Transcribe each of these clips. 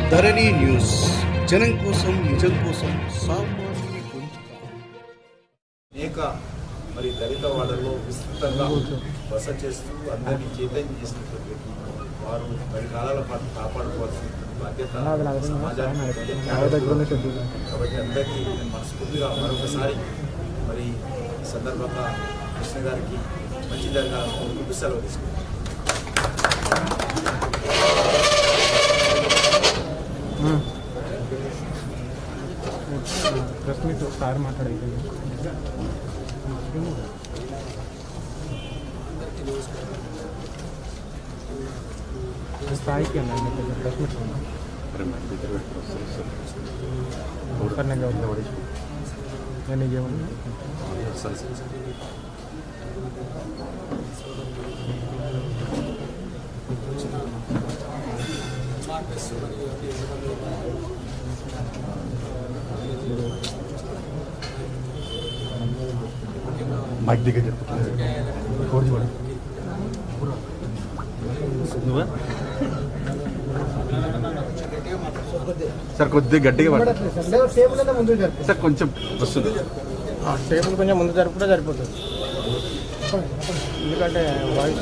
ధరణి news జనం కోసం నిజం కోసం సామాన్యుని గొంతుక అనేక మరి దళిత వాళ్ళలో విస్తృతంగా బస చేస్తూ అందరినీ చైతన్యం చేసినటువంటి వ్యక్తి. వారు పది కాలాల పాటు కాపాడుకోవాల్సిన బాధ్యత సమాజానికి ఉంది. కాబట్టి అందరికీ నేను మనస్ఫూర్తిగా మరొకసారి మరి ఈ సందర్భంగా కృష్ణ గారికి మంచి జరగాలని కోరుకుంటూ సెలవు తీసుకుంటాను ప్రెస్ మీట్ సార్ మాట్లాడేది స్థాయికి అన్న ప్రెస్ మీట్ సార్ నేను చదువుతా. నేను నీకేమన్నా మైక్ దగ్గర చెప్పు కోడి పడు నువ్వా సార్ కొద్దిగా గట్టిగా పడు సార్ కొంచెం వస్తుంది టేబుల్ కొంచెం ముందు జరుపుకుంటే సరిపోతుంది ఎందుకంటే వాయిస్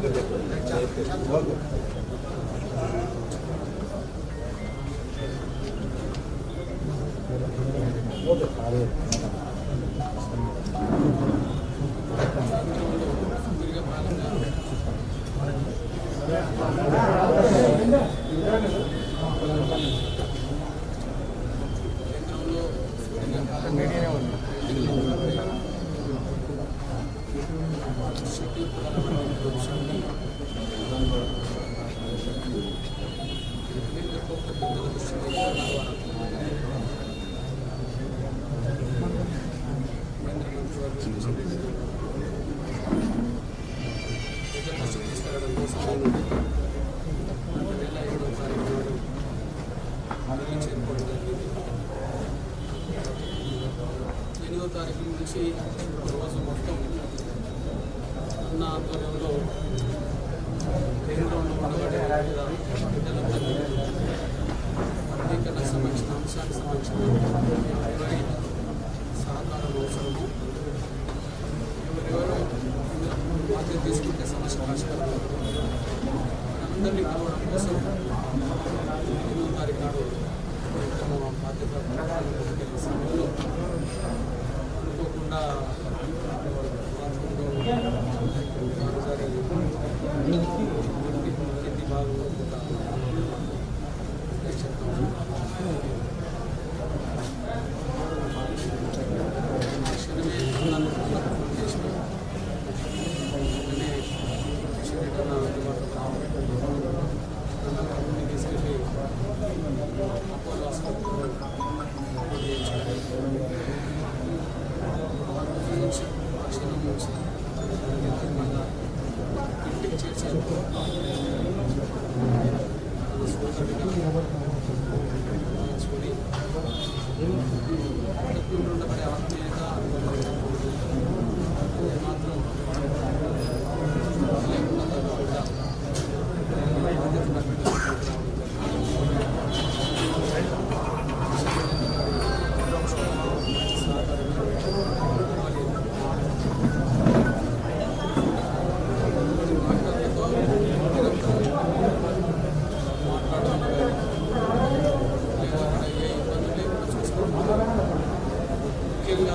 మీడియానే ఉంది ఎనిమిదో తారీఖు నుంచి రోజు మొత్తం అన్న ఆధ్వర్యంలో కేంద్రంలో ఉండబడే బిడ్డలందరినీ వర్గీకరణ సంబంధించిన అంశానికి సంబంధించిన ఎవరి సహకారం అవసరము ఎవరెవరు ఇందులో బాధ్యత తీసుకుంటే సమస్య పరిష్కారం అవుతుంది. అందరినీ కలవడం కోసం ఎనిమిదో తారీఖు నాడు తమ బాధ్యత తీసుకెళ్ళే సమయంలో అనుకోకుండా బాత్రూంలో ఒకసారి కింది భాగంలో ఒక చెప్తాము క్షణమే నన్ను ఫోన్ చేసిన వెంటనే శరీరం అందుబాటులో నన్ను అక్కడికి తీసుకెళ్ళి అపోలో ఆసుపత్రిలో రిపోర్ట్ చేయించారు నుంచి ఆ క్షణం నుంచి మళ్ళా ఇంటికి చేర్చేందుకు తన సోదరుడిగా చూడి ఇంతకుముందు ఉండబడే ఆత్మీయత మాత్రం లేకుండా కాకుండా బాధ్యత పట్టిన ముఖ్యంగా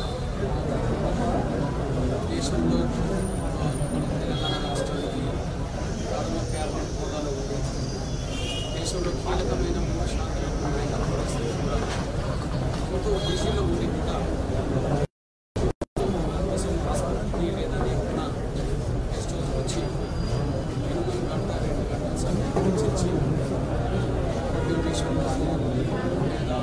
దేశంలో ఆ, మన తెలంగాణ రాష్ట్రానికి ప్రథమ క్యాబినెట్ హోదాలో ఉంది దేశంలో కీలకమైన మూడు శాఖలకు నాయకత్వం వహిస్తూ కూడా ఎంతో బిజీలో ఉండి కూడా దేశం రాష్ట్రానికి లేదా లేకున్నా గెస్ట్ హౌస్ వచ్చి మినిమం గంట రెండు గంటల సమయం చర్చి డ్యూరేషన్ కానీ లేదా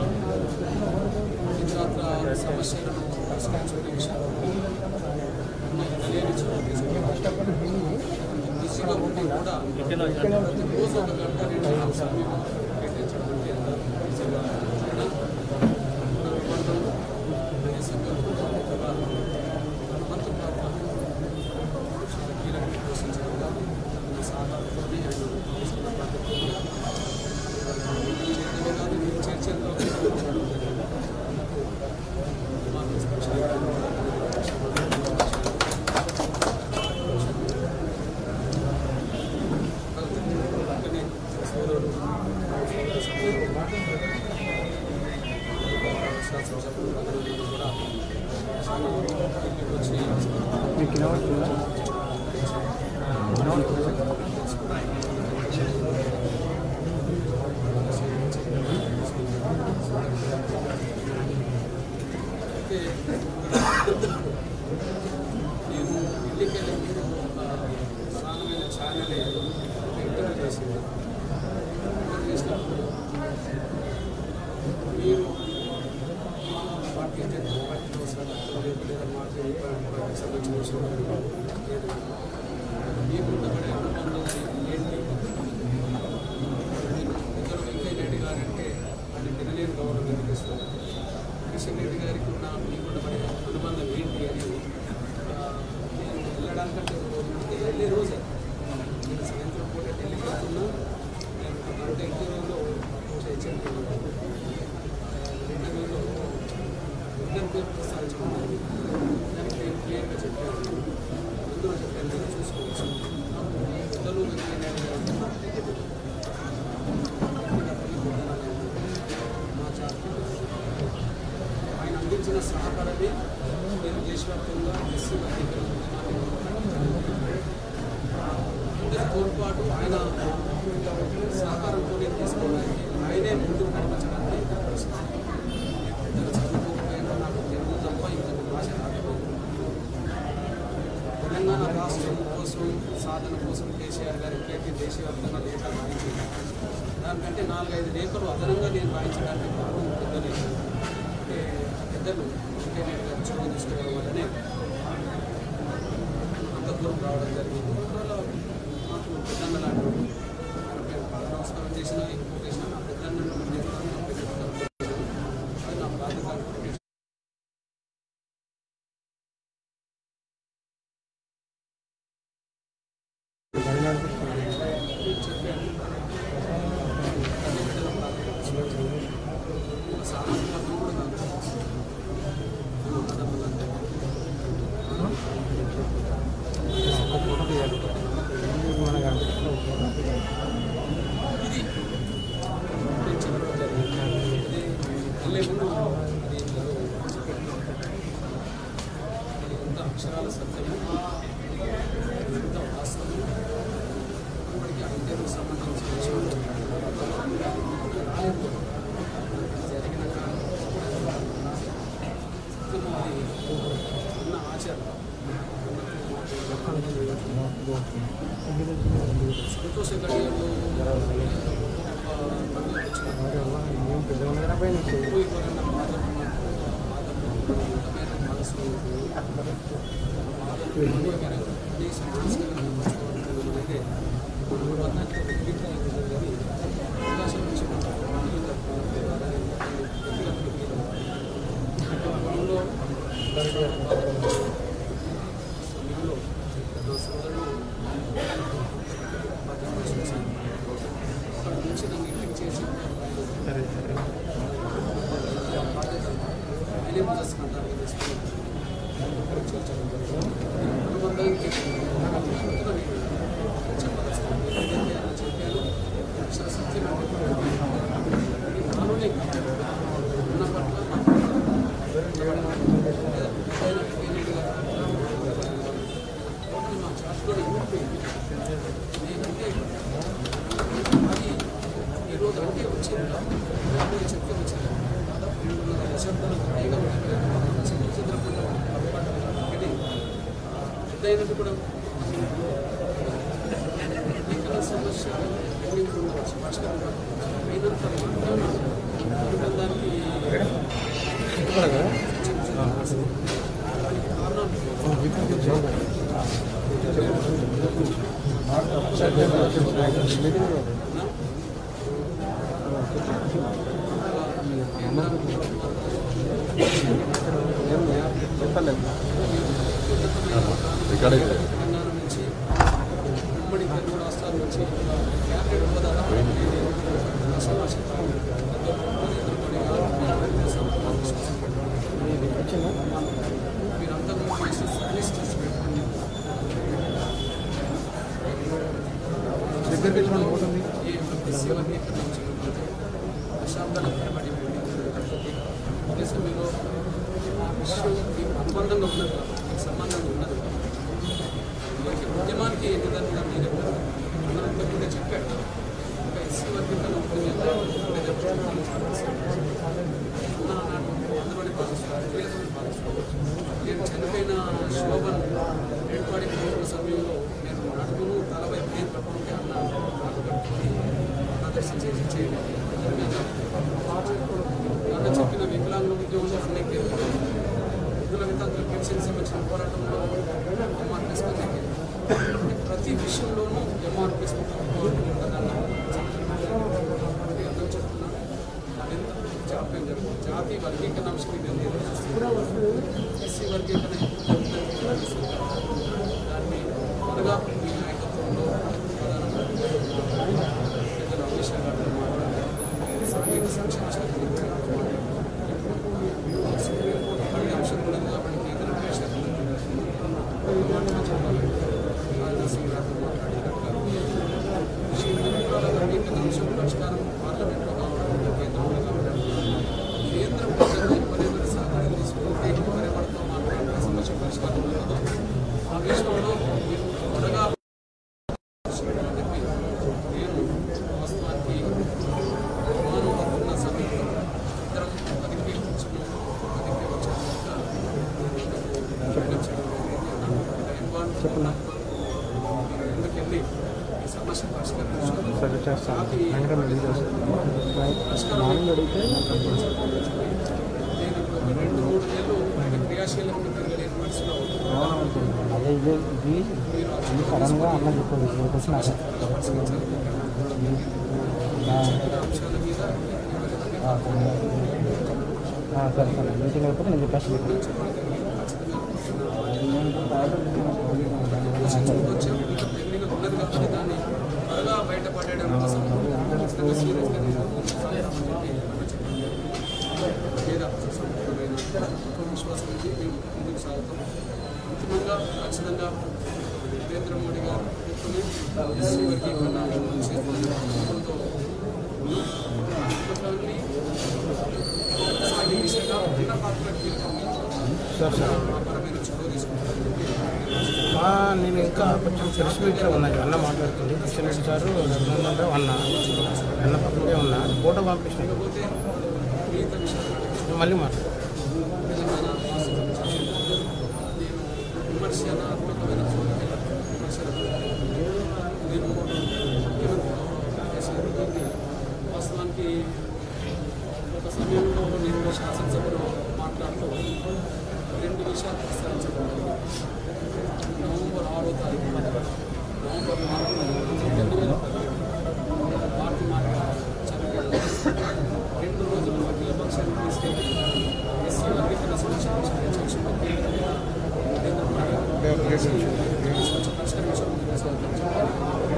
ఇతరత్ర సమస్యలను పరిష్కరించుకునే విషయాలు తెలియని చోటు బిజీగా ఉండి కూడా ప్రతిరోజు ఒక గంట రెండు గంటల సమయం కేటాయించడం అంటే ఎంత బిజీగా ఉండడం. మన అనుబంధం దేశం యొక్క హనుమంతు పాత్ర చాలా కీలకంగా పోషించడంగా మన సాధారణతోనే ఆయన దేశ బాధ్యతగా అందరూ కూడా చాలా ఇంటికి వచ్చి మీకు వినవస్తుందా అయితే నేను ఇంటికి వెళ్ళి మీరు ఒక ప్రధానమైన ఛానల్ ఇంటర్వ్యూ చేసింది ఇంటర్వ్యూ చేసినప్పుడు మీరు పార్టీ జనతా పార్టీలో సభ్యులు లేదా మార్కెట్ పార్టీకి సంబంధించిన విషయంలో లేదు మీకు ఉండబడే అనుబంధం ఏంటి మీరు ఇద్దరు వెంకయ్య నాయుడు గారంటే ఆయన తినలేని గౌరవం ఎందుకు ఇస్తారు కిషన్ రెడ్డి గారికి ఉన్న మీకు ఉండబడే అనుబంధం ఏంటి అని ఆ, నేను వెళ్ళడానికంటే ఒక రోజు ముందే వెళ్ళే రోజే నేను సాయంత్రం పూట ఢిల్లీకి వెళ్తున్నా నేను ఒక గంట ఇంటర్వ్యూలో హెచ్చరిక ఇంటర్వ్యూలో ఇద్దరు పేరు ప్రస్తావించుకున్నాను దానికి నేను క్లియర్గా చెప్పాను అందులో చెప్పాను మీరు చూసుకోవచ్చు పిల్లలు వెంకయ్య నాయుడు గారు నెగిటివ్ మా జాతీయ ఆయన అందించిన సహకారమే నేను దేశవ్యాప్తంగా ఎస్సీ వర్గీకరణ అందరి తోడ్పాటు ఆయన సహకారంతో నేను తీసుకోవడానికి ఆయనే ముందుకు నడిపించడానికి ప్రయత్నిస్తున్నాను. పెద్దలు చదువుకోకపోయినా నాకు తెలుగు తప్ప ఇంకొక భాష రాకపోయింది తెలంగాణ రాష్ట్రం కోసం సాధన కోసం కేసీఆర్ గారి కేటీ దేశవ్యాప్తంగా లేఖ రాయించింది దానికంటే నాలుగైదు లేఖలు అదనంగా నేను రాయించడానికి కారణం పెద్దలే అంటే పెద్దలు వెంకయ్య గారు చొరవ తీసుకోవడం వల్లనే అంత దూరం రావడం జరిగింది అందువల్ల మాకు పెద్దన్న లాంటి వాడు. ఆయన పేరు పాద నమస్కారం చేసినా ఇంకో చేసినా నా పెద్దన్నను నేను పెట్టుకుంటాను అది నా బాధ్యత అనుకుంటున్నాను. మనకు అనిపిస్తుంది అక్షరాల సత్యము ఎంత వాస్తవం ఇప్పటికీ అందరూ సంబంధించిన విషయం రాలేదు జరిగిన కాలం సత్యము అది ఉన్న ఆచరణ సంతోష గడియలు పండుగ వచ్చిన ఏం పెద్దగా పోయింది పోయి కొరన్న బాధలు బాధలు మనసు చేసి సరే సరే ఆయనే పూజిస్తున్నారు తీసుకుని చేర్చడం జరిగింది అనుబంధానికి చెప్పదలుచుకున్నాను ఏదైతే ఆయన చెప్పాను అక్షర సత్యం అంటే నాలోనే కాదు. ఉన్న పట్ల మా చాట్లో ఉండిపోయింది నేనంటే అది ఈరోజు అంటే వచ్చింది రాబోయే చెప్తే వచ్చింది దాదాపు రెండున్నర దశాబ్దాలకు పైగా చంద్రపూట ఒకటి పెద్ద అయినట్టు కూడా ఎన్నికల సమస్య ఎన్నికలు ఉండవచ్చు పరిష్కారం అయినంత మాత్రాన అనుబంధానికి కారణం చెప్పలేదు తెలంగాణ నుంచి ఉమ్మడి తెలుగు రాష్ట్రాల నుంచి క్యాబినెట్ హోదా అసలు మీరంతా కూడా చేసి సర్వీస్ చేసి పెట్టుకోండి దగ్గరికి వచ్చి పోతుంది ఈ ఎస్సీ వర్గీకరణ నుంచి దశాబ్దాల తరబడి దేశంలో విషయం మీకు అనుబంధంగా ఉన్నది కాబట్టి మీకు సంబంధంగా ఉన్నది కాబట్టి దీనికి ఉద్యమానికి ఎన్ని విధాలుగా మీరు చెప్పారు అందరూ ఇంతకుముందే చెప్పాడు ఒక ఎస్సీ వర్గీకరణ ఉంటుంది ఇప్పుడే చెప్తున్నాను. ఉన్న నాడు అందులోనే భాగస్వామి కీలకమైన భాగస్వామి నేను చనిపోయిన శోభన్ ఏర్పాడి పోతున్న సమయంలో నేను నడుమును తలపై నేను పట్టుకుంటే అన్న నాకు పట్టుకొని ప్రదర్శన చేసి చేయలేదు అన్న చెప్పిన వికలాంగుల ఉద్యోగంలో అన్నీ వృద్ధుల వితంతుల పెన్షన్ సంబంధించిన పోరాటంలో ఎంఆర్పిఎస్ ప్రతి విషయంలోనూ ఎంఆర్పిఎస్ ఉంటుందన్న అందరూ చెప్తున్నాను మరింత జాప్యం జరుగుతుంది జాతి వర్గీకరణ అంశం ఇది ఎస్సీ వర్గీకరణ దాన్ని త్వరగా మీ నాయకత్వంలో ప్రధానమంత్రి పెద్దలు అమిత్ షా గారితో మాట్లాడి సాంఘిక సంక్షేమ శాఖ గురించి సుప్రీంకోర్టు మళ్ళీ అంశం ఉన్నది కాబట్టి కేంద్ర ప్రెషర్ రాజనరసింహ గారితో మాట్లాడినట్టుగా శివలింగాల వర్గీకరణ అంశం పరిష్కారం పార్లమెంట్లో కావడం కేంద్రంలో కావడం కేంద్ర ప్రభుత్వం ఎవరెవరి సహకారం తీసుకుంటే ఎవరెవరితో మాట్లాడిన సమస్య పరిష్కారం ఉన్నదో ఆ విషయంలో మీరు త్వరగా చేయాలని చెప్పి నేను వాస్తవానికి అనుమానం ఉన్న సమయంలో ఇద్దరం పదికి వచ్చినాము పదికి వచ్చాక ఎందుకెళ్ళి ఈ సమస్య పరిష్కరించాలి సరే చేస్తాను జాతి వెంటనే వెళ్ళి చేస్తాను మార్నింగ్ అడిగితే నేను ఇప్పుడు ఒక రెండు మూడు నెలలు ఇంకా క్రియాశీలంగా తిరగలేని పరిస్థితిలో ఉన్నాను. అదే ఇదే ఇది ఇది సడన్గా అన్న చెప్పాడు ఇప్పుడు క్వశ్చన్ అదే చెప్పిన అంశాల మీద ఆ, ఆ, సరే సరే మీటింగ్ అయిపోతే నేను చెప్పేస్తాను వచ్చే పెండింగ్ ఉన్నది కాబట్టి దాన్ని త్వరగా బయటపడేయడం కోసం ఖచ్చితంగా సీరియస్గా నేను లేదా సంపూర్ణమైన విశ్వాసం ఉంది మేము ముందుకు సాగుతాం అంతిమంగా ఖచ్చితంగా నరేంద్ర మోడీ గారు ఎత్తుని ఎస్సీ వర్గీకరణ చేస్తున్న ప్రభుత్వంతో ఉన్నాం. ఆ ప్రభుత్వాన్ని సాగే దిశగా ఉన్న పాత్ర కీలకంగా సార్ సార్ పరమైన చొరవ తీసుకుంటారని చెప్పి ఆ, నేను ఇంకా కొంచెం ప్రెస్ మీట్లో ఉన్నాయి అన్న మాట్లాడుతుంది కిషన్ రెడ్డి సారు రఘునందన్ రావు అన్న అన్న పక్కనే ఉన్నా ఫోటో పంపించిన పోతే మిగతా విషయాలు మళ్ళీ మాట్లాడు తెలంగాణ రాష్ట్ర సమితి నేను విమర్శనాత్మకమైన చోటుకెళ్ళ విమర్శలు నేను ముఖ్యమంత్రి కేసీఆర్ గారిని వాస్తవానికి ఒక సమయంలో నేను శాసనసభలో మాట్లాడుతూ రెండు విషయాలు ప్రస్తావించడం నవంబర్ ఆరో తారీఖు నవంబర్ నాలుగు రెండు వేల పదిహేడు పార్టీ మార్పు చదివాను రెండు రోజులు అఖిల పక్షాన్ని తీసుకెళ్ళి ఎస్సీ వర్గీకరణ సమస్య పరిష్కరించాల్సిన కేంద్ర నరేంద్ర మోడీ సమస్య పరిష్కరించాలని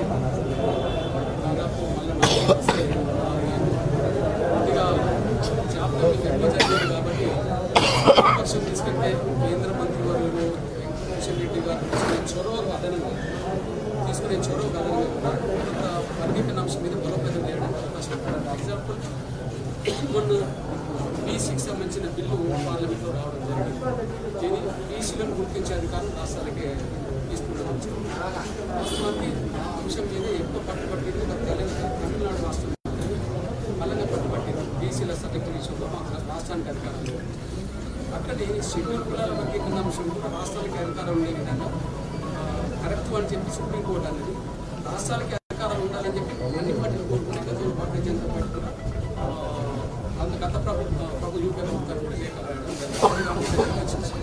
దాదాపు మళ్ళీ నాకు వస్తే కొద్దిగా జాబితా ఎక్కువ జరిగింది కాబట్టి పక్షం తీసుకెళ్తే కేంద్ర మంత్రివర్యులు కిషన్ రెడ్డి గారు తీసుకునే చొరవ అదనంగా తీసుకునే చొరవ అదనంగా కొంత వర్గీకరణ అంశం మీద బలోపేతం చేయడానికి అవకాశం ఉంటుంది ఎగ్జాంపుల్ మొన్న బీసీకి సంబంధించిన బిల్లు పార్లమెంట్లో రావడం జరిగింది దీని బీసీలను గుర్తించే అధికారం రాష్ట్రాలకే తీసుకుంటాం వాస్తవానికి ఆ అంశం మీద ఎక్కువ పట్టుబట్టింది ఒక తెలంగాణ తమిళనాడు రాష్ట్రం బలంగా పట్టుబట్టింది బీసీల సర్టిఫికేట్ విషయంలో మాకు రాష్ట్రానికి అధికారం లేదు అట్లనే షెడ్యూల్ కులాల వర్గీకరణ అంశం కూడా రాష్ట్రాలకి అధికారం ఉండే విధంగా కరెక్ట్ అని చెప్పి సుప్రీంకోర్టు అనేది రాష్ట్రాలకి అధికారం ఉండాలని చెప్పి అన్ని పార్టీలు కోరుకునే గతంలో భారతీయ జనతా పార్టీ కూడా ఆ, అంత గత ప్రభుత్వ ప్రభు యూపీ ప్రభుత్వం కూడా లేఖ రాయడం జరిగింది.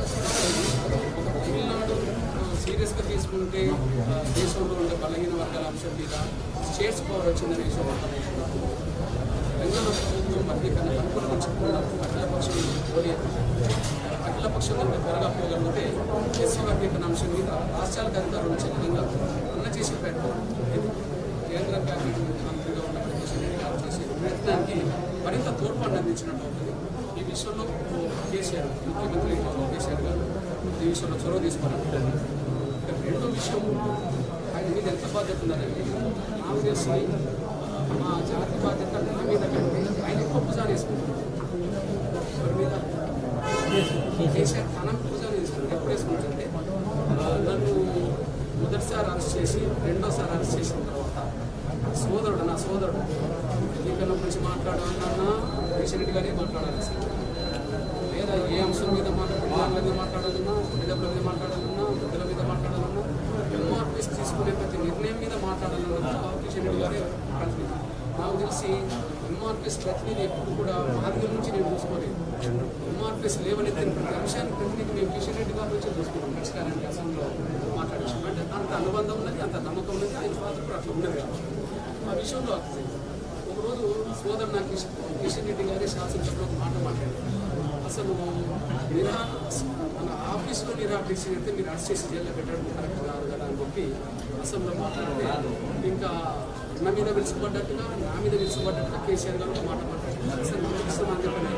ఒక తమిళనాడు సీరియస్గా తీసుకుంటే ఆ, దేశంలో ఉండే బలహీన వర్గాల అంశం మీద స్టేట్స్ పవర్ వచ్చిందనే విషయం మాట్లాడుతున్నారు. తెలంగాణ ప్రభుత్వం వర్గీకరణ అనుకూలంగా చెప్పకుండా అఖిల పక్షం ఓడి అఖిల పక్షం కంటే త్వరగా పోగలిగితే ఎస్సీ వర్గీకరణ అంశం మీద రాష్ట్రాలకు అధికారం వచ్చే విధంగా అన్న చేసి పెట్టడం కేంద్ర క్యాబినెట్ మంత్రిగా ఉన్న కిషన్ రెడ్డి గారు చేసే ప్రయత్నానికి మరింత తోడ్పాటు అందించినట్టు అవుతుంది ఈ విషయంలో కేసీఆర్ ముఖ్యమంత్రి కేసీఆర్ గారు ఈ విషయంలో చొరవ తీసుకున్నారు ఇక రెండో విషయం ఆయన మీద ఎంత బాధ్యత ఉందంటే నాకు తెలిసి మా జాతి బాధ్యత నా మీద కంటే ఆయన ఎక్కువ భుజాలు వేసుకుంటారు ఎవరి మీద కేసీఆర్ తన భుజాన్ని వేసుకుంటాడు ఎప్పుడు వేసుకుంటుంటే ఆ, నన్ను మొదటిసారి అరెస్ట్ చేసి రెండోసారి అరెస్ట్ చేసిన తర్వాత సోదరుడు నా సోదరుడు ఎన్నికల గురించి మాట్లాడాలన్నా రేషన్ గారే మాట్లాడాలి సార్ లేదా ఏ అంశం మీద మాట్లాడాలి మీద మాట్లాడాలన్నా ప్రజల మీద మాట్లాడాలన్నా వృద్ధుల మీద మాట్లాడాలన్నా ఎంఆర్పీస్ తీసుకునే ప్రతి నిర్ణయం మీద మాట్లాడాలన్నా కిషన్ రెడ్డి గారే ప్రతినిధి నాకు తెలిసి ఎంఆర్పీస్ ప్రతినిధి ఎప్పుడు కూడా మార్గం నుంచి నేను చూసుకోలేదు ఎంఆర్పీస్ లేవనెత్తిన ప్రతి అంశాన్ని ప్రతినిధి మేము కిషన్ రెడ్డి గారి నుంచి చూసుకున్నాం పరిష్కారానికి అసెంబ్లీలో మాట్లాడించాం అంటే అంత అనుబంధం ఉన్నది అంత నమ్మకం ఉన్నది ఆయన స్వాతంత్రం కూడా అట్లా ఉన్నది కాబట్టి ఆ విషయంలో ఒకరోజు సోదరు నాకు కిషన్ కిషన్ రెడ్డి గారి శాసనసభలో ఒక మాట మాట్లాడారు అసలు నిరా మన ఆఫీస్లో నిరాకరిస్తే అయితే మీరు అరెస్ట్ చేసి జైల్లో పెట్టడం కరెక్ట్ కాదు కదా అని చెప్పి అసెంబ్లీలో మాట్లాడితే ఇంకా నా మీద విలుసుపడ్డట్టుగా నా మీద విలుసుపడ్డట్టుగా కేసీఆర్ గారు ఒక మాట మాట్లాడారు అసలు నాకు ఇష్టం అని చెప్పని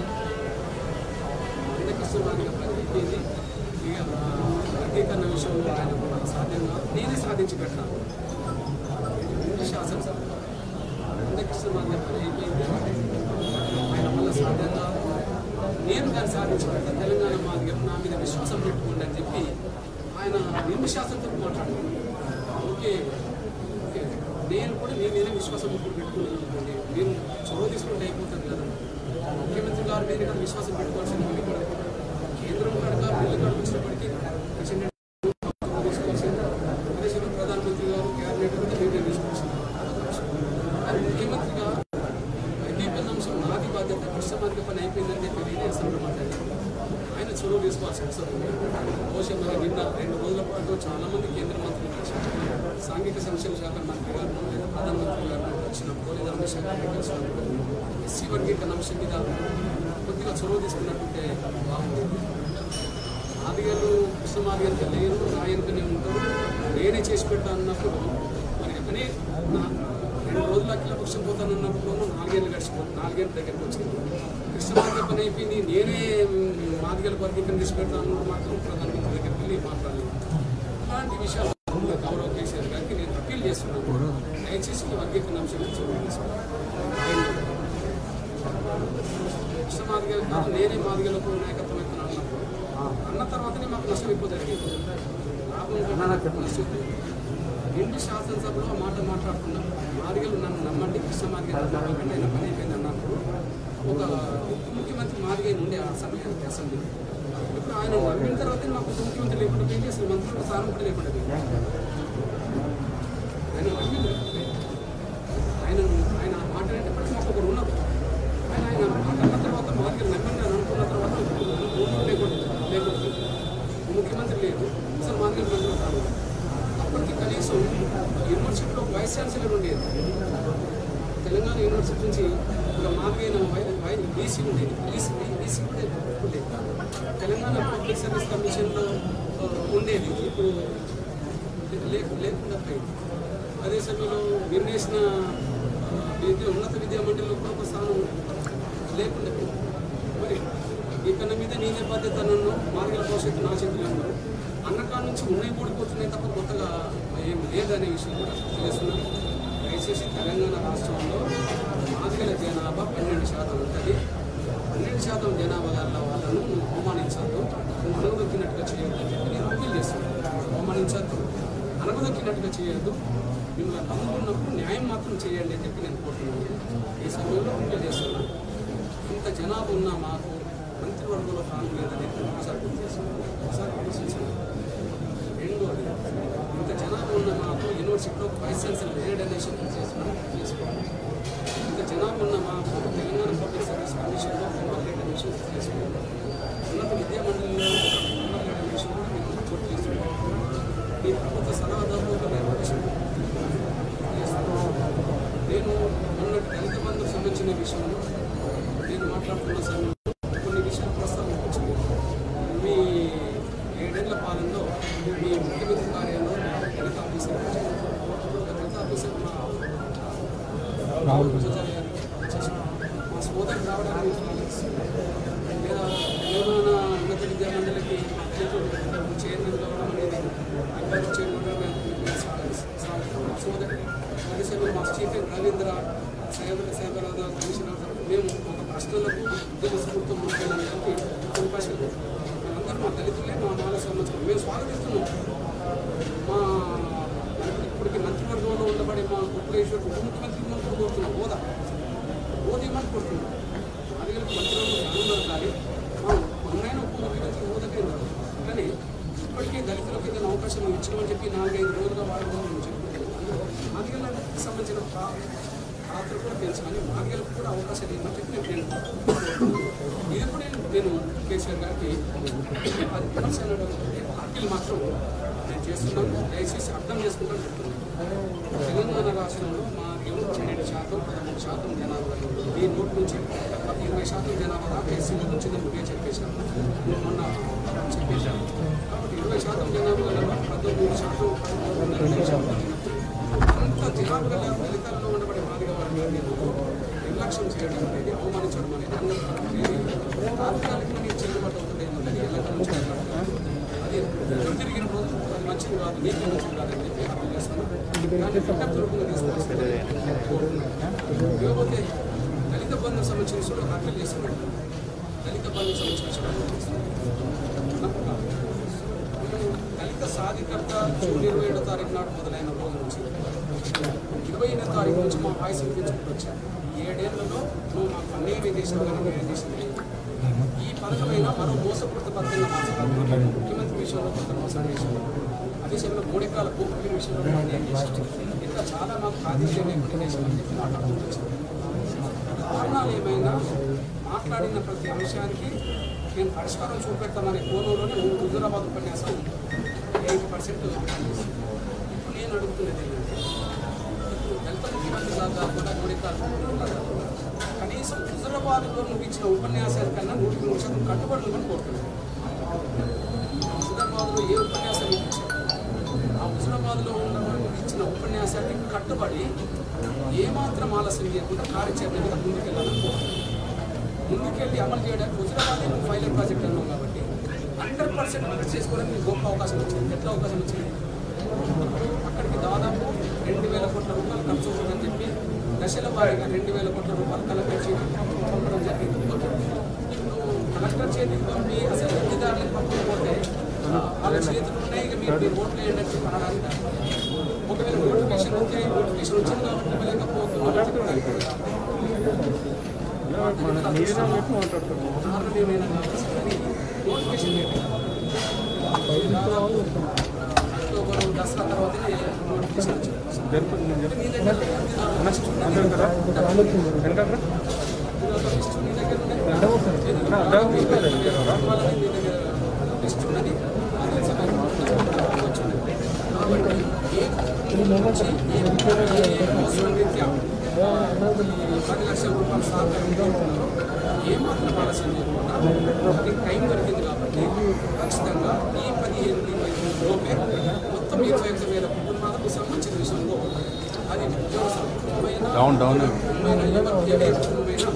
అందరికి ఇష్టం అని చెప్పని అయిపోయింది ఇక వర్గీకరణ విషయంలో ఆయన కూడా సాధ్యం కాదు నేనే సాధించి పెట్టాను శాసనసభ అందరికి ఇష్టం అని చెప్పని అయిపోయింది ఆయన వల్ల సాధ్యం కాదు నేను దాన్ని సాధించబడ్డా తెలంగాణ మాదిగా నా మీద విశ్వాసం పెట్టుకోండి అని చెప్పి ఆయన నిర్విశ్వాసంతో మాట్లాడారు ఓకే ఓకే నేను కూడా మీ మీద విశ్వాసం పెట్టుకున్నాను అనుకోండి మీరు చొరవ తీసుకుంటే అయిపోతుంది కదా ముఖ్యమంత్రి గారి మీద కూడా విశ్వాసం పెట్టుకోవాల్సిన పని కూడా కేంద్రం కనుక బిల్లు కనుక వచ్చినప్పటికీ చిన్న చొరవ తీసుకోవాల్సింది దేశంలో ప్రధానమంత్రి గారు క్యాబినెట్ కూడా నిర్ణయం తీసుకోవాల్సింది అది ముఖ్యమంత్రిగా ఐపీఎల్ అంశం నాది బాధ్యత కృష్ణమార్గ పని అయిపోయిందని చెప్పి నేనే అసెంబ్లీలో మాట్లాడాను ఆయన చొరవ తీసుకోవాల్సిన అవసరం ఉంది బహుశా మరి నిన్న రెండు రోజుల పాటు చాలా మంది కేంద్ర మంత్రులు కలిసి సాంఘిక సంక్షేమ శాఖ మంత్రి గారు లేదా ప్రధానమంత్రి గారు వచ్చినప్పుడు లేదా అమిత్ షా గారిని కలిసినప్పుడు ఎస్సీ వర్గీకరణ అంశం మీద కొద్దిగా చొరవ తీసుకున్నట్టుంటే బాగుంటుంది మాదిగలు కృష్ణ మాదిగంత లేరు నా వెనుకనే ఉంటారు నేనే చేసి పెట్టా అన్నప్పుడు మరి అక్కనే నా రెండు రోజులు అఖిల పక్షం పోతానన్నప్పుడు నాలుగేళ్ళు గడిచిపోతుంది నాలుగేళ్ళ దగ్గరికి వచ్చింది కృష్ణ మాదిగ పని అయిపోయింది నేనే మాదిగల వర్గీకరణ చేసి పెడతాను మాత్రం ప్రధానమంత్రి దగ్గరికి వెళ్ళి మాట్లాడలేదు అలాంటి విషయాలు గౌరవ కేసీఆర్ గారికి నేను అప్పీల్ చేస్తున్నాను దయచేసి ఈ వర్గీకరణ అంశం నుంచి కృష్ణ మాదిగలు కాదు, నేనే మాదిగలకు నాయకత్వం ఎత్తున అన్నప్పుడు అన్న తర్వాతనే మాకు నష్టం ఎక్కువ జరిగింది లాభం కంటే నష్టం ఎక్కువ. నిండు శాసనసభలో ఆ మాట మాట్లాడుతున్నాం మాదిగలు నన్ను నమ్మండి కృష్ణ మాదిగలు నమ్మకండి అయిన పని అయిపోయింది అన్నప్పుడు ఒక ఉప ముఖ్యమంత్రి మాదిగై ఉండే ఆ సమయానికి అసెంబ్లీ ఇప్పుడు ఆయన నమ్మిన తర్వాత మాకు ఉప ముఖ్యమంత్రి లేకుండా పోయింది అసలు మంత్రులు స్థానం కూడా లేకుండా పోయింది ఆయన నమ్మింది ఆయన ఆయన మాట్లాడేటప్పటికి మాకు ఒకరు ఉన్నారు ఆయన ఆయన మాట్లాడిన తర్వాత మాదిగలు నమ్మింది అని అనుకున్న తర్వాత ఓట్లు లేకుండా లేకుండా ముఖ్యమంత్రి లేదు అసలు మాదిగలు మంత్రులు కాదు అప్పటికి కనీసం యూనివర్సిటీలో వైస్ ఛాన్సలర్ ఉండేది తెలంగాణ యూనివర్సిటీ నుంచి ఒక మాదిగైన వై బీసీ ఉండేది బీసీ బీసీ కూడా ఉండేది తెలంగాణ పబ్లిక్ సర్వీస్ కమిషన్లో ఆ, ఉండేది ఇప్పుడు లే లేకుండా పోయింది అదే సమయంలో నిర్ణయించిన విద్య ఉన్నత విద్యా మండలిలో కూడా ఒక స్థానం లేకుండా పోయింది మరి ఇక్కడ మీద నేనే బాధ్యత నన్ను మార్గల భవిష్యత్తు నా చేతిలో ఉన్నారు అన్నకాడ నుంచి ఉన్నాయి కూడిపోతున్నాయి తప్ప కొత్తగా ఏం లేదనే విషయం కూడా తెలుస్తున్నాను దయచేసి తెలంగాణ రాష్ట్రంలో మార్గల జనాభా పన్నెండు శాతం ఉంటుంది పన్నెండు శాతం జనాభా గల వాళ్ళను నువ్వు అవమానించద్దు అనగదొక్కినట్టుగా చేయొద్దు అని చెప్పి నేను అప్పీల్ చేస్తున్నాను అవమానించద్దు అనగదొక్కినట్టుగా చేయొద్దు మిమ్మల్ని నమ్ముకున్నప్పుడు న్యాయం మాత్రం చేయండి అని చెప్పి నేను కోరుతున్నాను ఈ సమయంలో అప్పీల్ చేస్తున్నాను ఇంత జనాభా ఉన్న మాకు మంత్రివర్గంలో స్థానం లేదని ఒకసారి గుర్తు చేస్తున్నాను ఒకసారి ఆలోచించాను రెండోది ఇంత జనాభా ఉన్న మాకు యూనివర్సిటీలో వైస్ ఛాన్సలర్ రికగ్నైజేషన్ చేసుకుని చేసుకోవాలి ఇంత జనాభా ఉన్న మాకు తెలంగాణ పబ్లిక్ సర్వీస్ కమిషన్లో మెంబర్ రికగ్నైజేషన్ చేసుకోవాలి ఉన్నత విద్యా మండలిలో మెంబర్ రికగ్నైజేషన్ కూడా మేము చోటు తీసుకుంటాం ఈ ప్రభుత్వ సలహాదారు ఒక రికగ్నైజేషన్ చేస్తున్నాం నేను మొన్నటి దళిత బంధుకు సంబంధించిన విషయంలో నేను మాట్లాడుతున్న సమయంలో కొన్ని విషయాలు ప్రస్తావన వచ్చింది మీ ఏడేళ్ల పాలనలో మీ ముఖ్యమంత్రి కార్యాలయంలో దళిత ఆఫీసర్ వచ్చారు. దళిత ఆఫీసర్ మా రాహుల్ పూజారి గారు వచ్చేసారు. మా సోదరు రావడానికి లేదా తెలంగాణ ఉన్నత విద్యా మండలికి చైర్మన్ కావడం అనేది ఇక్కడ చైర్మన్ సోదరు అదేవిధంగా మా చీఫ్ రవీంద్ర సేవ సేవరాధ కమిషనర్ మేము ఒక ప్రశ్నలకు ఉద్యోగ స్ఫూర్తితో ముందుకెళ్ళడానికి కొన్ని ప్రశ్నలు మేము స్వాగతిస్తున్నాం మా ఇప్పటికి మంత్రివర్గంలో ఉండబడే మా కుప్పలేశ్వర్ ఉప ముఖ్యమంత్రి మంత్రులు కోరుతున్నాం హోదా హోదా ఇవ్వమని కోరుతున్నాం అడిగిన మంత్రులు ఉన్నారు కానీ మా మొన్నైనా ఉప ముఖ్యమంత్రి హోదా కింద కానీ ఇప్పటికే దళితులకు ఏదైనా అవకాశం ఇచ్చినామని చెప్పి నాలుగైదు రోజులుగా వాడడం మేము చెప్పుకుంటున్నాం మాదిగలకు సంబంధించిన పా- పాత్ర కూడా తెలుసు కానీ మాదిగలకు కూడా అవకాశాలు ఇవ్వమని చెప్పి నేను నేను కోరుతున్నాను. ఇది కూడా నేను నేను కేసీఆర్ గారికి అది విమర్శలు పార్టీలు మాత్రం నేను చేస్తున్నాను దయచేసి అర్థం చేసుకుంటాను చెప్తున్నాను తెలంగాణ రాష్ట్రంలో మా దేవుడు పన్నెండు శాతం పదమూడు శాతం జనాభా ఈ నోట్ నుంచి ఇరవై శాతం జనాభా దాకా ఎస్సీలో వచ్చిందని నువ్వే చెప్పేశాను నువ్వు మొన్న చెప్పేశాను కాబట్టి ఇరవై శాతం జనాభా పదమూడు శాతం పదమూడు శాతం అంత జనాభా గల ఫలితాలలో ఉండబడే మాదిగా వారిని నేను నిర్లక్ష్యం చేయడం అనేది అవమానించడం అనేది అందరికీ తాత్కాలికంగా చెల్లుబాటు అవుతుంది ఎందుకంటే ఎల్లకాలం నుంచి మాట్లాడుతున్నాను. అది ఎదురు తిరిగిన రోజు అది మంచిది కాదు నీకు మంచిది కాదని చెప్పి అర్థం చేస్తున్నాను దాన్ని విజ్ఞప్తి రూపంగా తీసుకోవాల్సింది లేకపోతే దళిత బంధు సంబంధించిన విషయంలో అర్థం చేస్తున్నాడు దళిత బంధు సంబంధించిన విషయంలో నాకు కాదు. నేను దళిత సాధికారత జూన్ ఇరవై ఏడో తారీఖు నాడు మొదలైన రోజు నుంచి ఇరవై ఎనిమిదో తారీఖు నుంచి మా వాయిస్ వినిపించుకుంటూ వచ్చాను ఏడేళ్లలో నువ్వు మాకు అన్యాయం చేసిన కానీ నేను చేసింది లేదు. ఈ పథకమైన మరో మోసపూరిత పథకంగా మార్చగలను ముఖ్యమంత్రి విషయంలో కొంత మోసం చేశాను అదే సమయంలో మూడెకరాల భూమి విషయంలో కూడా అన్యాయం చేశాను ఇంకా చాలా మాకు ప్రాతినిధ్యం లేకుండా చేశామని చెప్పి మాట్లాడుతూ వచ్చాను కారణాలు ఏమైనా మాట్లాడిన ప్రతి అంశానికి నేను పరిష్కారం చూపెడతామనే కోణంలోనే హుజురాబాద్ ఉపన్యాసం ఎయిటీ పర్సెంట్ ఇప్పుడు నేను అడుగుతున్నది ఏంటంటే ఇప్పుడు దళిత ముఖ్యమంత్రి లాగా కాకుండా కోడికాలు కాకుండా కనీసం హుజురాబాద్లో నువ్వు ఇచ్చిన ఉపన్యాసాల కన్నా నూటికి నూరు శాతం కట్టుబడి ఉందని కోరుతున్నాను హుజురాబాద్లో ఏ ఉపన్యాసాలు ఇచ్చావు ఆ హుజురాబాద్లో ఉన్న నువ్వు ఇచ్చిన ఉపన్యాసానికి కట్టుబడి ఏమాత్రం ఆలస్యం చేయకుండా కార్యాచరణ మీద ముందుకెళ్ళాలని కోరుతున్నాను ముందుకెళ్ళి అమలు చేయడానికి హుజురాబాద్ నువ్వు పైలట్ ప్రాజెక్ట్ అన్నావు కాబట్టి హండ్రెడ్ పర్సెంట్ అమలు చేసుకోవడానికి నీకు గొప్ప అవకాశం వచ్చింది ఎట్లా అవకాశం వచ్చింది అక్కడికి దాదాపు రెండు వేల కోట్ల రూపాయలు ఖర్చు అవుతుందని చెప్పి దశల వారీగా రెండు వేల కోట్ల రూపాయలు కలెక్టర్ చేతికి పంపడం జరిగింది ఇప్పుడు కలెక్టర్ చేతికి పంపి అసలు లబ్ధిదారులకు పంపకపోతే వాళ్ళ చేతులు ఉన్నాయి ఇక మీరు మీరు ఓట్లు వేయండి అని చెప్పి అనడానికి ఒకవేళ నోటిఫికేషన్ వస్తే నోటిఫికేషన్ వచ్చింది కాబట్టి ఇవ్వలేకపోతున్నాం కారణం ఏమైనా కావచ్చు కానీ నోటిఫికేషన్ లేదు అక్టోబర్ దసరా తర్వాతనే నోటిఫికేషన్ వచ్చింది మీ దగ్గర లిస్ట్ మీ దగ్గర ఉన్నది మీ దగ్గర లిస్ట్ ఉన్నది అది సమయం వచ్చింది కాబట్టి ఏ నుంచి ఏ ఏ అవసరం రీత్యా ఈ పది లక్షల రూపాయలు సహకారం ఏమాత్రం ఆలస్యం చేయకుండా మనకి టైం దొరికింది కాబట్టి ఖచ్చితంగా ఈ పదిహేను ఇరవై ఎనిమిది లోపే మొత్తం ఇరవై ఒక్క వేల కుటుంబాలకు సంబంధించిన విషయంలో అది ఉద్యోగ సంబంధమైన డౌన్ డౌన్ కుటుంబమైన ఎవరి ఏ కుటుంబమైనా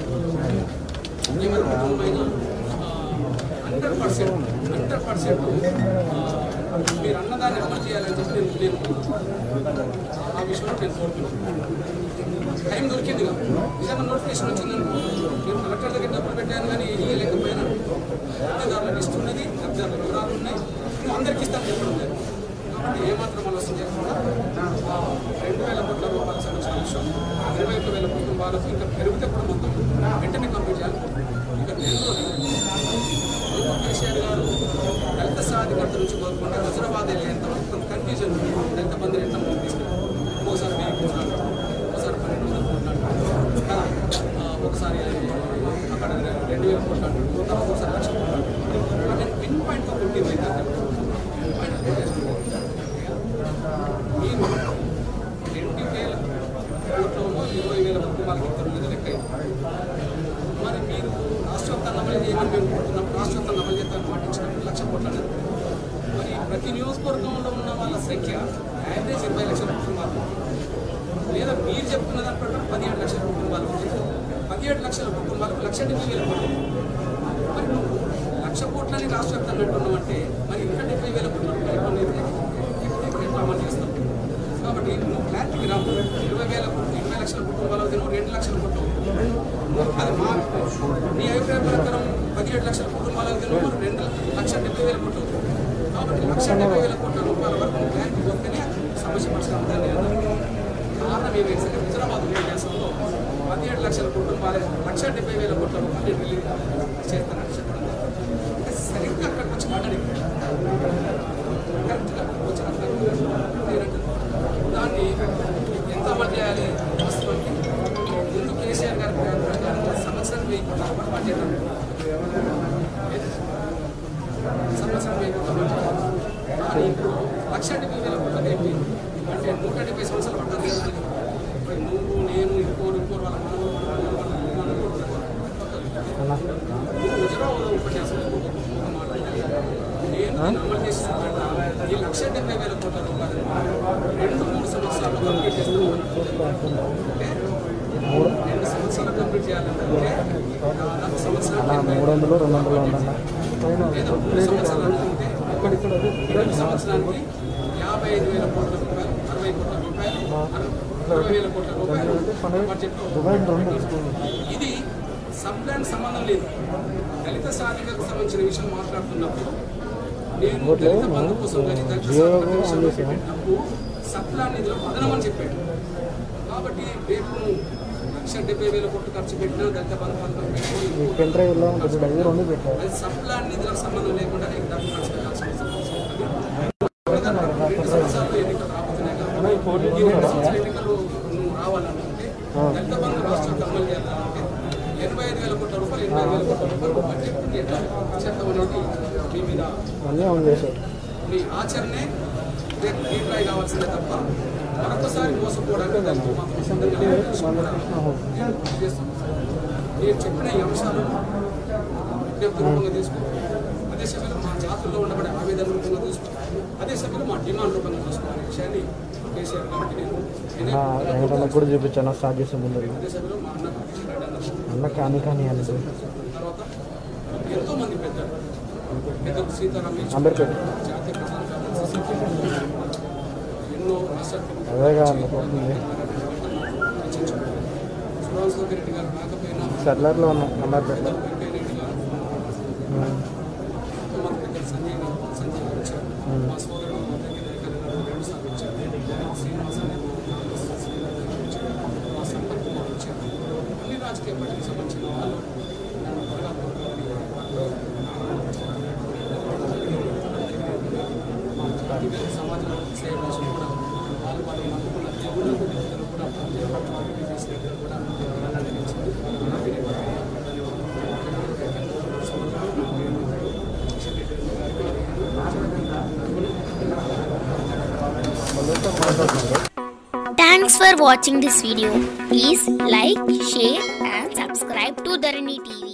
ఎవరి కుటుంబమైనా హండ్రెడ్ పర్సెంట్ హండ్రెడ్ పర్సెంట్ మీరు అన్నదాన్ని అమలు చేయాలని చెప్పి నేను నేను ఆ విషయంలో నేను కోరుతున్నాను టైం దొరికింది కదా నిజంగా నోటిఫికేషన్ వచ్చిందనుకో నేను కలెక్టర్ దగ్గర డబ్బులు పెట్టాను కానీ ఇవ్వలేకపోయినా లబ్ధిదారుల లిస్ట్ ఉన్నది లబ్ధిదారుల వివరాలు ఉన్నాయి నువ్వు అందరికీ ఇస్తాను చెప్పడం లేదు కాబట్టి ఏమాత్రం ఆలోచన చేయకుండా ఆ రెండు వేల కోట్ల రూపాయల సంబంధించిన అంశం ఇరవై ఒక్క వేల కుటుంబాలకు ఇంకా పెరిగితే కూడా మొత్తం వెంటనే కంప్లీట్ చేయాలి ఇక నేను కేసీఆర్ గారు దళిత సాధికారత నుంచి కోరుకుంటే హుజరాబాద్ వెళ్ళేంత మొత్తం కన్ఫ్యూజన్ ఉంది దళిత బంధువులు ఎంత మంది తీసుకెళ్ళి ఒకసారి వెయ్యి కోట్లు ఒకసారి పన్నెండు వందల కోట్లు అంటారు కదా ఆ, ఒకసారి అక్కడ రెండు వేల కోట్లు అంటారు తర్వాత ఒకసారి లక్ష కోట్లు అంటారు నేను పిన్ పాయింట్తో కొట్టి అయితే పిన్ పాయింట్ మీరు రెండు వేల కోట్లలో ఇరవై వేల కుటుంబాలకి ఇద్దరు మీద లెక్క అయింది. మరి మీరు రాష్ట్రవ్యాప్తంగా అమలు చేయమని మేము కోరుతున్నప్పుడు రాష్ట్రవ్యాప్తంగా అమలు చేస్తామని పాటించినప్పుడు లక్ష కోట్లు అన్నారు మరి ప్రతి నియోజకవర్గంలో ఉన్న వాళ్ళ సంఖ్య యావరేజ్ ఇరవై లక్షల కుటుంబాలు లేదా మీరు చెప్తున్న దాని ప్రకారం పదిహేడు లక్షల కుటుంబాలు ఉంటాయి పదిహేడు లక్షల కుటుంబాలకు లక్ష డెబ్బై వేల కోట్లు మరి నువ్వు లక్ష కోట్లని రాష్ట్ర వ్యాప్తంగా అంటున్నావు అంటే మరి ఇంకా డెబ్బై వేల కోట్లు ఎట్లా ఎట్లా- ఎట్లా అమలు చేస్తావు కాబట్టి నువ్వు క్లారిటీకి రావు ఇరవై వేల కోట్లు ఇరవై లక్షల కుటుంబాలు అయితే నువ్వు రెండు లక్షల కోట్లు అది మా నీ అభిప్రాయం ప్రకారం పదిహేడు లక్షల కుటుంబాలు అయితే నువ్వు రెండు లక్షల డెబ్బై వేల కోట్లు కాబట్టి కాబట్టి లక్ష డెబ్బై వేల కోట్ల రూపాయల వరకు బ్యాంకు పోతేనే సమస్య పరిష్కారం కారణం ఏమైంది సరే హుజరాబాద్ దేశంలో పదిహేడు లక్షల కుటుంబాలే లక్ష డెబ్బై వేల కోట్ల రూపాయలు రిలీజ్ చేస్తానని చెప్పడం జరిగింది. అంటే సరిగ్గా అక్కడికి వచ్చి మాట్లాడింది కరెక్ట్గా అక్కడికి వచ్చి మాట్లాడింది దాన్ని ఎంత అమలు చేయాలి వాస్తవానికి ముందు కేసీఆర్ గారి ప్లాన్ ప్రకారం సంవత్సరం వెయ్యి కోట్ల రూపాయలు బడ్జెట్ ఉంది. సంవత్సరం వెయ్యి కోట్ల బడ్జెట్ కానీ ఇప్పుడు లక్ష డెబ్బై వేల కోట్లకి ఏంటి అంటే నూట డెబ్బై సంవత్సరాలు పడ్డది కదా అని. ఇప్పుడు నువ్వు నేను ఇంకోరు ఇంకోరు వాళ్ళ మనవలు, మనవలు, వాళ్ళ మనవలు అనుకుంటున్నారు. హుజరాబాద్ ఉపన్యాసంలో ఒక ఒక మాట ఉంది. నేను అమలు చేసిన ఈ లక్ష డెబ్బై వేల కోట్ల రూపాయలు రెండు మూడు సంవత్సరాలు కంప్లీట్ చేస్తాను అంటే రెండు సంవత్సరాలు కంప్లీట్ చేయాలంటే దాదాపు సంవత్సరాలు మూడు వందలు రెండు వందలు ఉందన్న లేదా మూడు సంవత్సరాలు అనుకుంటే రెండు సంవత్సరానికి యాభై ఐదు వేల కోట్ల రూపాయలు అరవై కోట్ల రూపాయలు అరవై వేల కోట్ల రూపాయలు బడ్జెట్లో ఇది సప్లాన్ సంబంధం లేదు దళిత సాధికకు సంబంధించిన విషయం మాట్లాడుతున్నప్పుడు నేను దళిత బంధు కోసం కానీ దళిత సాధిక విషయంలో పెట్టినప్పుడు సప్లాన్ నిధుల పదనం అని చెప్పాడు కాబట్టి రేపు నువ్వు లక్ష డెబ్బై వేల కోట్లు ఖర్చు పెట్టినా దళిత బంధు పథకం పెట్టుకొని పెన్ డ్రైవ్లో ఉంటుంది అవి రెండు పెట్టారు అది సప్లాన్ నిధులకు సంబంధం లేకుండా నీకు డబ్బు ఖర్చు పెట్టాల్సిన అవసరం ఉంటుంది. రెండు సంవత్సరాలు ఎన్నికలు రాబోతున్నాయి కాబట్టి ఈ రెండు సంవత్సరాల ఎన్నికలు నువ్వు రావాలనుకుంటే దళిత బంధు రాష్ట్రానికి అమలు చేయాలంటే ఎనభై ఐదు వేల కోట్ల రూపాయలు ఎనభై ఐదు వేల కోట్ల రూపాయలు బడ్జెట్ ఎట్లా చేద్దాం అనేది మీ మీద అన్నీ ఆన్ చేశారు మీ ఆచరణే రేపు రీట్రై కావాల్సిందే తప్ప మరొకసారి మోసపోవడానికి దానికి మాత్రం సిద్ధంగా లేదని విషయం కూడా నేను గుర్తు చేస్తున్నాను. నేను చెప్పిన ఈ అంశాలను విజ్ఞప్తి రూపంగా తీసుకో అదే సమయంలో మా జాతుల్లో ఉండబడే ఆవేదన రూపంగా తీసుకో అదే సమయంలో మా డిమాండ్ రూపంగా తీసుకో అనే విషయాన్ని కేసీఆర్ గారికి నేను నేనే వెంకటన్నకు కూడా చూపించాను స్టార్ట్ చేసే ముందు అదే సమయంలో మా అన్న కిషన్ రెడ్డి అన్నకు అన్న కానీ కానీ అని తర్వాత ఎంతో మంది పెద్దలు పెద్దలు సీతారాం యేచూరి అంబేద్కర్. జాతీయ ప్రధాన కార్యదర్శి ఎన్నో ఆసక్తి అదేగా అనుకుంటుంది సుభాష్ రెడ్డి గారు కాకపోయినా సెటిలర్లో ఉన్నాం అమర్పేటలో వెంకయ్య రెడ్డి గారు ఎంతో మంది పెద్దలు సంజయ్ గారు సంజయ్ గారు వచ్చారు మా సోదరుడు మా దగ్గర దగ్గర రెండు సార్లు వచ్చారు శ్రీనివాస్ అనే మా కాంగ్రెస్ శ్రీనివాస్ గారు వచ్చారు మా సంపత్ కుమార్ వచ్చారు అన్ని రాజకీయ పార్టీకి సంబంధించిన వాళ్ళు నన్ను త్వరగా మా జాతీయ సమాజంలో సేవ చేసి కూడా వాళ్ళు వాళ్ళు నమ్ముకున్న దేవుళ్ళకు దేవతలు కూడా పార్టీ చేసినట్టు కూడా నాకు తెలిసింది. అలాగే నేను Thanks for watching this video. Please like, share and subscribe to Dharani TV.